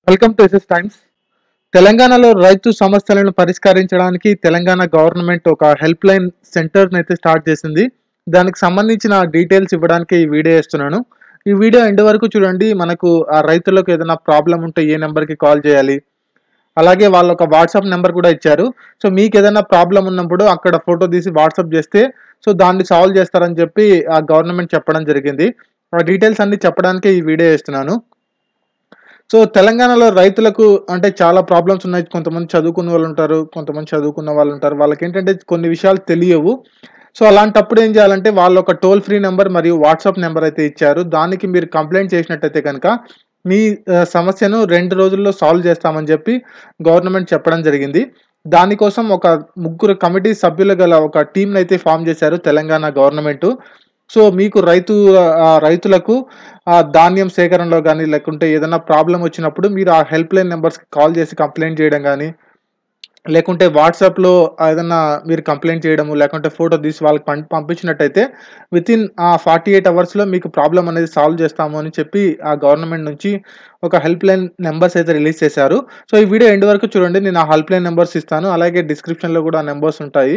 welcome to SS times తెలంగాణలో రైతు సమస్యలను పరిష్కరించడానికి తెలంగాణ గవర్నమెంట్ ఒక హెల్ప్ లైన్ సెంటర్ అయితే స్టార్ట్ చేసింది దానికి సంబంధించిన డీటెయిల్స్ ఇవ్వడానికి ఈ వీడియో ఇస్తున్నాను ఈ వీడియో ఎండ్ వరకు చూడండి మనకు ఆ రైతులకు ఏదైనా ప్రాబ్లం ఉంటే ఏ నెంబర్కి కాల్ చేయాలి అలాగే వాళ్ళు ఒక వాట్సాప్ నెంబర్ కూడా ఇచ్చారు సో మీకు ఏదైనా ప్రాబ్లం ఉన్నప్పుడు అక్కడ ఫోటో తీసి వాట్సాప్ చేస్తే సో దాన్ని సాల్వ్ చేస్తారని చెప్పి ఆ గవర్నమెంట్ చెప్పడం జరిగింది ఆ డీటెయిల్స్ అన్ని చెప్పడానికి ఈ వీడియో ఇస్తున్నాను సో తెలంగాణలో రైతులకు అంటే చాలా ప్రాబ్లమ్స్ ఉన్నాయి కొంతమంది చదువుకున్న వాళ్ళు ఉంటారు కొంతమంది చదువుకున్న వాళ్ళు ఉంటారు వాళ్ళకి ఏంటంటే కొన్ని విషయాలు తెలియవు సో అలాంటప్పుడు ఏం చేయాలంటే వాళ్ళు ఒక టోల్ ఫ్రీ నెంబర్ మరియు వాట్సాప్ నెంబర్ అయితే ఇచ్చారు దానికి మీరు కంప్లైంట్ చేసినట్టయితే కనుక మీ ఆ, సమస్యను రెండు రోజుల్లో సాల్వ్ చేస్తామని చెప్పి గవర్నమెంట్ చెప్పడం జరిగింది దానికోసం ఒక ముగ్గురు కమిటీ సభ్యులు గల ఒక టీంని అయితే ఫామ్ చేశారు తెలంగాణ గవర్నమెంట్ సో మీకు రైతు ఆ, రైతులకు ఆ ధాన్యం సేకరణలో కానీ లేకుంటే ఏదైనా ప్రాబ్లం వచ్చినప్పుడు మీరు ఆ హెల్ప్ లైన్ నెంబర్స్కి కాల్ చేసి కంప్లైంట్ చేయడం కానీ లేకుంటే వాట్సాప్లో ఏదైనా మీరు కంప్లైంట్ చేయడము లేకుంటే ఫోటో తీసి వాళ్ళకి పం పంపించినట్టయితే విత్ ఇన్ ఆ ఫార్టీ ఎయిట్ అవర్స్లో మీకు ప్రాబ్లం అనేది సాల్వ్ చేస్తాము అని చెప్పి ఆ గవర్నమెంట్ నుంచి ఒక హెల్ప్ లైన్ నెంబర్స్ అయితే రిలీజ్ చేశారు సో ఈ వీడియో ఎండ్ వరకు చూడండి నేను ఆ హెల్ప్ లైన్ నెంబర్స్ ఇస్తాను అలాగే డిస్క్రిప్షన్లో కూడా ఆ నెంబర్స్ ఉంటాయి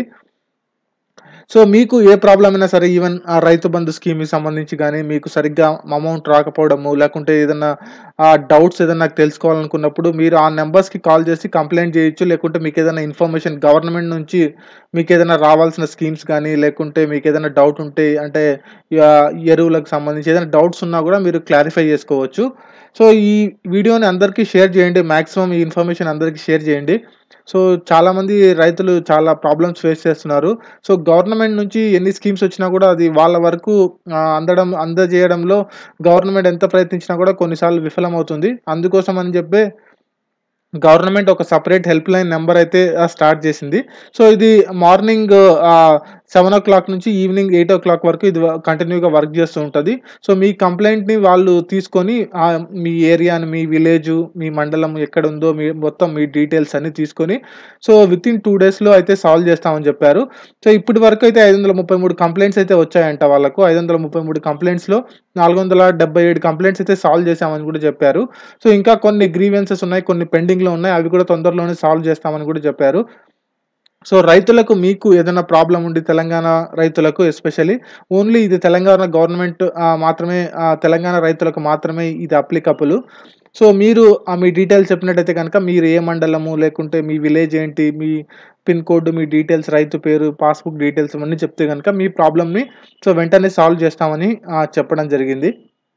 సో మీకు ఏ ప్రాబ్లం అయినా సరే ఈవెన్ ఆ రైతు బంధు స్కీమ్కి సంబంధించి కానీ మీకు సరిగ్గా అమౌంట్ రాకపోవడము లేకుంటే ఏదైనా ఆ డౌట్స్ ఏదైనా నాకు తెలుసుకోవాలనుకున్నప్పుడు మీరు ఆ నెంబర్స్కి కాల్ చేసి కంప్లైంట్ చేయొచ్చు లేకుంటే మీకు ఏదైనా ఇన్ఫర్మేషన్ గవర్నమెంట్ నుంచి మీకు ఏదైనా రావాల్సిన స్కీమ్స్ కానీ లేకుంటే మీకు ఏదైనా డౌట్ ఉంటే అంటే ఆ, ఎరువులకు సంబంధించి ఏదైనా డౌట్స్ ఉన్నా కూడా మీరు క్లారిఫై చేసుకోవచ్చు సో ఈ వీడియోని అందరికీ షేర్ చేయండి మ్యాక్సిమం ఈ ఇన్ఫర్మేషన్ అందరికీ షేర్ చేయండి సో చాలామంది రైతులు చాలా ప్రాబ్లమ్స్ ఫేస్ చేస్తున్నారు సో గవర్నమెంట్ నుంచి ఎన్ని స్కీమ్స్ వచ్చినా కూడా అది వాళ్ళ వరకు ఆ, అందడం అందజేయడంలో గవర్నమెంట్ ఎంత ప్రయత్నించినా కూడా కొన్నిసార్లు విఫలమవుతుంది అందుకోసం అని చెప్పి గవర్నమెంట్ ఒక సపరేట్ హెల్ప్ లైన్ నెంబర్ అయితే ఆ, స్టార్ట్ చేసింది సో ఇది మార్నింగ్ సెవెన్ ఓ క్లాక్ నుంచి ఈవినింగ్ ఎయిట్ ఓ క్లాక్ వరకు ఇది కంటిన్యూగా వర్క్ చేస్తూ ఉంటుంది సో మీ కంప్లైంట్ని వాళ్ళు తీసుకొని ఆ, మీ ఏరియాని మీ విలేజ్ మీ మండలం ఎక్కడ ఉందో మీ మొత్తం మీ డీటెయిల్స్ అన్ని తీసుకొని సో విత్ ఇన్ టూ డేస్లో అయితే సాల్వ్ చేస్తామని చెప్పారు సో ఇప్పటి వరకు అయితే ఐదు వందల ముప్పై మూడు కంప్లైంట్స్ అయితే వచ్చాయంట వాళ్ళకు ఐదు వందల ముప్పై మూడు కంప్లైంట్స్లో నాలుగు వందల డెబ్బై ఏడు కంప్లైంట్స్ అయితే సాల్వ్ చేశామని కూడా చెప్పారు సో ఇంకా కొన్ని గ్రీవెన్సెస్ ఉన్నాయి కొన్ని పెండింగ్లో ఉన్నాయి అవి కూడా తొందరలోనే సాల్వ్ చేస్తామని కూడా చెప్పారు సో రైతులకు మీకు ఏదైనా ప్రాబ్లం ఉండి తెలంగాణ రైతులకు ఎస్పెషల్లీ ఓన్లీ ఇది తెలంగాణ గవర్నమెంట్ మాత్రమే ఆ, తెలంగాణ రైతులకు మాత్రమే ఇది అప్లికబుల్ సో మీరు ఆ, మీ డీటెయిల్స్ చెప్పినట్టయితే కనుక మీరు ఏ మండలము లేకుంటే మీ విలేజ్ ఏంటి మీ పిన్ కోడ్ మీ డీటెయిల్స్ రైతు పేరు పాస్బుక్ డీటెయిల్స్ అన్నీ చెప్తే కనుక మీ ప్రాబ్లమ్ని సో వెంటనే సాల్వ్ చేస్తామని ఆ, చెప్పడం జరిగింది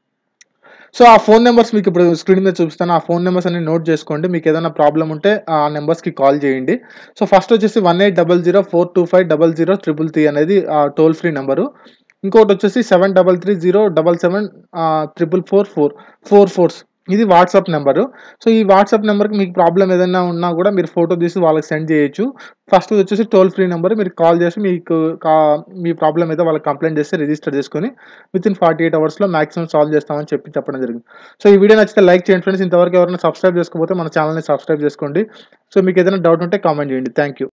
సో ఆ ఫోన్ నెంబర్స్ మీకు ఇప్పుడు స్క్రీన్ మీద చూపిస్తాను ఆ ఫోన్ నెంబర్స్ అన్ని నోట్ చేసుకోండి మీకు ఏదైనా ప్రాబ్లం ఉంటే ఆ నెంబర్స్కి కాల్ చేయండి సో ఫస్ట్ వచ్చేసి one eight double zero four two five double zero triple three అనేది టోల్ ఫ్రీ నెంబరు ఇంకోటి వచ్చేసి seven double three zero double seven triple four four four fours ఇది వాట్సాప్ నెంబరు సో ఈ WhatsApp నెంబర్కి మీకు problem ఏదైనా ఉన్నా కూడా మీరు ఫోటో తీసి వాళ్ళకి సెండ్ చేయొచ్చు ఫస్ట్ వచ్చేసి టోల్ ఫ్రీ నెంబర్ మీరు కాల్ చేసి మీకు కా- మీ ప్రాబ్లం ఏదో వాళ్ళకి కంప్లైంట్ చేస్తే రిజిస్టర్ చేసుకొని విత్ ఇన్ ఫార్టీ ఎయిట్ అవర్స్లో మాక్సిమం సాల్వ్ చేస్తామని చెప్పి చెప్పడం జరిగింది సో ఈ వీడియో నచ్చితే లైక్ చేయండి ఫ్రెండ్స్ ఇంతవరకు ఎవరైనా సబ్స్క్రైబ్ చేసుకోకపోతే మన ఛానల్ని సబ్స్క్రైబ్ చేసుకోండి సో మీకు ఏదైనా డౌట్ ఉంటే కామెంట్ చేయండి థ్యాంక్ యూ